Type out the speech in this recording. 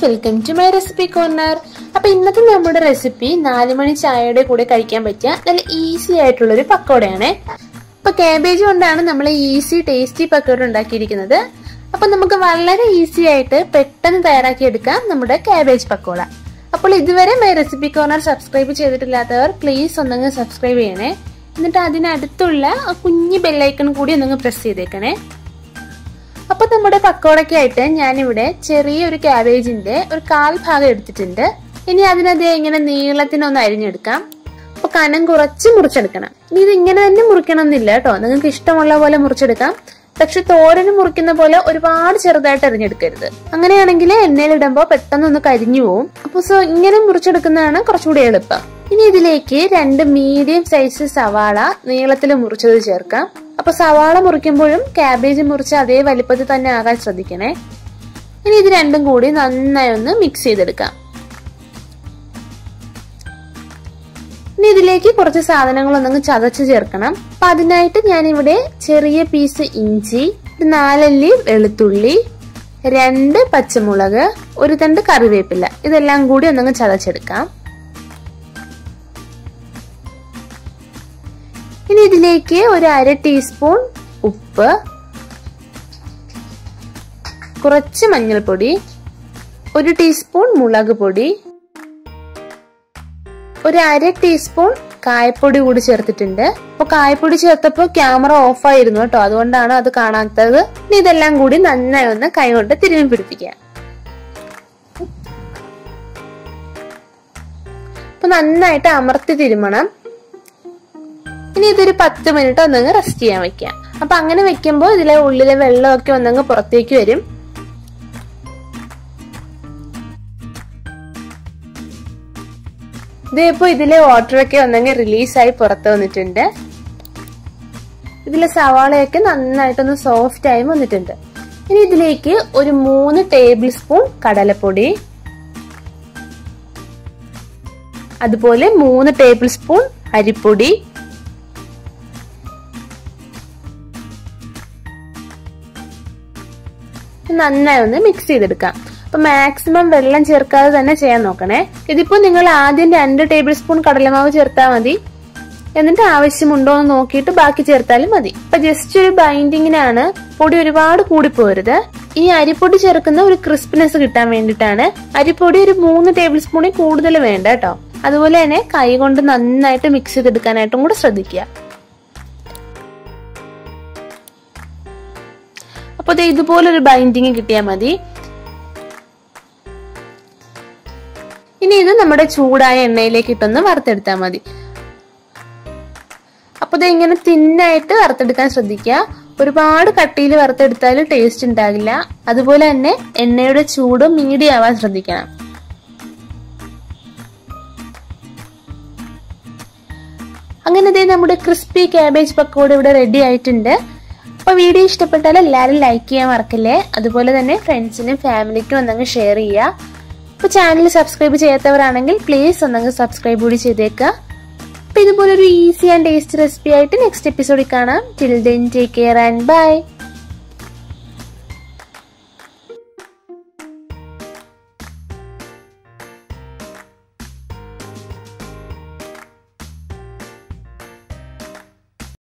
welcome to my recipe corner അപ്പൊ ഇന്നത്തെ നമ്മുടെ റെസിപ്പി നാല് മണി ചായയുടെ കൂടെ കഴിക്കാൻ പറ്റിയ നല്ല ഈസി ആയിട്ടുള്ള ഒരു പക്കോടയാണ് അപ്പൊ കാബേജ് കൊണ്ടാണ് നമ്മൾ ഈസി ടേസ്റ്റി പക്കോട ഉണ്ടാക്കിയിരിക്കുന്നത് അപ്പൊ നമുക്ക് വളരെ ഈസി ആയിട്ട് പെട്ടെന്ന് തയ്യാറാക്കിയെടുക്കാം നമ്മുടെ കാബേജ് പക്കോട അപ്പോൾ ഇതുവരെ മൈ റെസിപ്പി കോർണർ സബ്സ്ക്രൈബ് ചെയ്തിട്ടില്ലാത്തവർ പ്ലീസ് ഒന്നങ്ങ് സബ്സ്ക്രൈബ് ചെയ്യണേ എന്നിട്ട് അതിനടുത്തുള്ള ആ കുഞ്ഞു ബെല്ലൈക്കൺ കൂടി ഒന്നങ്ങ് പ്രസ് ചെയ്തേക്കണേ അപ്പൊ നമ്മുടെ പക്കോടയ്ക്കായിട്ട് ഞാനിവിടെ ചെറിയൊരു ക്യാബേജിന്റെ ഒരു കാൽ ഭാഗം എടുത്തിട്ടുണ്ട് ഇനി അതിനത് ഇങ്ങനെ നീളത്തിനൊന്ന് അരിഞ്ഞെടുക്കാം അപ്പൊ കനം കുറച്ച് മുറിച്ചെടുക്കണം ഇനി ഇത് ഇങ്ങനെ തന്നെ മുറിക്കണം എന്നില്ല കേട്ടോ നിങ്ങൾക്ക് ഇഷ്ടമുള്ള പോലെ മുറിച്ചെടുക്കാം പക്ഷെ തോരന് മുറിക്കുന്ന പോലെ ഒരുപാട് ചെറുതായിട്ട് അരിഞ്ഞെടുക്കരുത് അങ്ങനെയാണെങ്കിൽ എണ്ണയിലിടുമ്പോൾ പെട്ടെന്ന് ഒന്ന് കരിഞ്ഞു പോവും അപ്പൊ സോ ഇങ്ങനെ മുറിച്ചെടുക്കുന്നതാണ് കുറച്ചുകൂടി എളുപ്പം ഇനി ഇതിലേക്ക് രണ്ട് മീഡിയം സൈസ് സവാള നീളത്തിൽ മുറിച്ചത് ചേർക്കാം അപ്പൊ സവാള മുറിക്കുമ്പോഴും ക്യാബേജ് മുറിച്ച അതേ വലിപ്പത്തിൽ തന്നെ ആകാൻ ശ്രദ്ധിക്കണേ ഇനി ഇത് രണ്ടും കൂടി നന്നായി ഒന്ന് മിക്സ് ചെയ്തെടുക്കാം ഇനി ഇതിലേക്ക് കുറച്ച് സാധനങ്ങളൊന്നങ്ങ് ചതച്ച് ചേർക്കണം അപ്പൊ അതിനായിട്ട് ഞാനിവിടെ ചെറിയ പീസ് ഇഞ്ചി ഒരു നാലല്ലി വെളുത്തുള്ളി രണ്ട് പച്ചമുളക് ഒരു തണ്ട് കറിവേപ്പില ഇതെല്ലാം കൂടി ഒന്നങ്ങ് ചതച്ചെടുക്കാം ഇനി ഇതിലേക്ക് ഒരു അര ടീസ്പൂൺ ഉപ്പ് കുറച്ച് മഞ്ഞൾപ്പൊടി ഒരു ടീസ്പൂൺ മുളക് പൊടി ഒരു അര ടീസ്പൂൺ കായപ്പൊടി കൂടി ചേർത്തിട്ടുണ്ട് അപ്പൊ കായപ്പൊടി ചേർത്തപ്പോൾ ക്യാമറ ഓഫ് ആയിരുന്നു കേട്ടോ അതുകൊണ്ടാണ് അത് കാണാത്തത് ഇനി ഇതെല്ലാം കൂടി നന്നായി ഒന്ന് കൈകൊണ്ട് തിരുമ്മി പിടിപ്പിക്കാം അപ്പൊ നന്നായിട്ട് അമർത്തി തിരുമണം ഇനി ഇതൊരു പത്ത് മിനിറ്റ് ഒന്നങ്ങ് റെസ്റ്റ് ചെയ്യാൻ വെക്കാം അപ്പൊ അങ്ങനെ വെക്കുമ്പോൾ ഇതിലെ ഉള്ളിലെ വെള്ളമൊക്കെ ഒന്നങ്ങ് പുറത്തേക്ക് വരും ഇതിപ്പോ ഇതിലെ വാട്ടറൊക്കെ ഒന്നങ്ങ് റിലീസായി പുറത്ത് വന്നിട്ടുണ്ട് ഇതിലെ സവാളയൊക്കെ നന്നായിട്ടൊന്ന് സോഫ്റ്റ് ആയി വന്നിട്ടുണ്ട് ഇനി ഇതിലേക്ക് ഒരു മൂന്ന് ടേബിൾ സ്പൂൺ കടലപ്പൊടി അതുപോലെ മൂന്ന് ടേബിൾ സ്പൂൺ അരിപ്പൊടി നന്നായി ഒന്ന് മിക്സ് ചെയ്തെടുക്കാം അപ്പൊ മാക്സിമം വെള്ളം ചേർക്കാതെ തന്നെ ചെയ്യാൻ നോക്കണേ ഇതിപ്പോ നിങ്ങൾ ആദ്യം രണ്ട് ടേബിൾ സ്പൂൺ കടലമാവ് ചേർത്താൽ മതി എന്നിട്ട് ആവശ്യമുണ്ടോ എന്ന് നോക്കിയിട്ട് ബാക്കി ചേർത്താലും മതി അപ്പൊ ജസ്റ്റ് ഒരു ബൈൻഡിങ്ങിനാണ് പൊടി ഒരുപാട് കൂടിപ്പോരുത് ഈ അരിപ്പൊടി ചേർക്കുന്ന ഒരു ക്രിസ്പിനെസ് കിട്ടാൻ വേണ്ടിയിട്ടാണ് അരിപ്പൊടി ഒരു മൂന്ന് ടേബിൾ സ്പൂണിൽ കൂടുതൽ വേണ്ട കേട്ടോ അതുപോലെ തന്നെ കൈ കൊണ്ട് നന്നായിട്ട് മിക്സ് ചെയ്തെടുക്കാനായിട്ടും കൂടെ ശ്രദ്ധിക്കുക അപ്പൊ ഇതുപോലൊരു ബൈൻഡിങ് കിട്ടിയാൽ മതി ഇനി ഇത് നമ്മുടെ ചൂടായ എണ്ണയിലേക്ക് ഇട്ടൊന്ന് വറുത്തെടുത്താൽ മതി അപ്പൊ ഇത് ഇങ്ങനെ തിന്നായിട്ട് വറുത്തെടുക്കാൻ ശ്രദ്ധിക്കുക ഒരുപാട് കട്ടിയിൽ വറുത്തെടുത്താൽ ടേസ്റ്റ് ഉണ്ടാകില്ല അതുപോലെ തന്നെ എണ്ണയുടെ ചൂട് മീഡിയം ആവാൻ ശ്രദ്ധിക്കണം അങ്ങനെ ഇതേ നമ്മുടെ ക്രിസ്പി ക്യാബേജ് പക്കോട ഇവിടെ റെഡി ആയിട്ടുണ്ട് അപ്പൊ വീഡിയോ ഇഷ്ടപ്പെട്ടാൽ എല്ലാവരും ലൈക്ക് ചെയ്യാൻ മറക്കല്ലേ അതുപോലെ തന്നെ ഫ്രണ്ട്സിനും ഫാമിലിക്കും ഒന്നങ്ങ് ഷെയർ ചെയ്യുക അപ്പൊ ചാനൽ സബ്സ്ക്രൈബ് ചെയ്യാത്തവരാണെങ്കിൽ പ്ലീസ് ഒന്നങ്ങ് സബ്സ്ക്രൈബ് കൂടി ചെയ്തേക്കുക അപ്പൊ ഇതുപോലൊരു ഈസി ആൻഡ് ടേസ്റ്റി റെസിപ്പി ആയിട്ട് നെക്സ്റ്റ് എപ്പിസോഡിൽ കാണാം till then take care and by